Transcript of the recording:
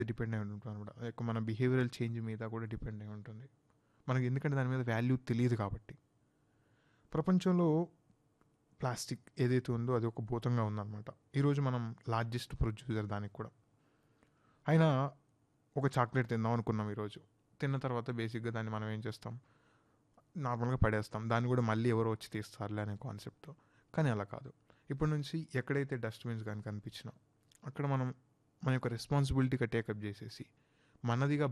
depend అయి ఉంటుంది అనమాట లైక్ మన బిహేవియరల్ చేంజ్ మీద కూడా డిపెండ్ అయి ఉంటుంది మనకి ఎందుకంటే దాని మీద వాల్యూ తెలియదు కాబట్టి ప్రపంచంలో ప్లాస్టిక్ ఏదైతే ఉందో అది ఒక భూతంగా ఉందన్నమాట ఈరోజు మనం లార్జెస్ట్ ప్రొడ్యూసర్ దానికి కూడా అయినా ఒక చాక్లెట్ తిందాం అనుకున్నాం ఈరోజు తిన్న తర్వాత బేసిక్గా దాన్ని మనం ఏం చేస్తాం నార్మల్గా పడేస్తాం దాన్ని కూడా మళ్ళీ ఎవరో వచ్చి తీస్తారులే అనే కాన్సెప్ట్తో కానీ అలా కాదు ఇప్పటి నుంచి ఎక్కడైతే డస్ట్బిన్స్ కానీ కనిపించినా అక్కడ మనం మన యొక్క రెస్పాన్సిబిలిటీగా టేకప్ చేసేసి మనదిగా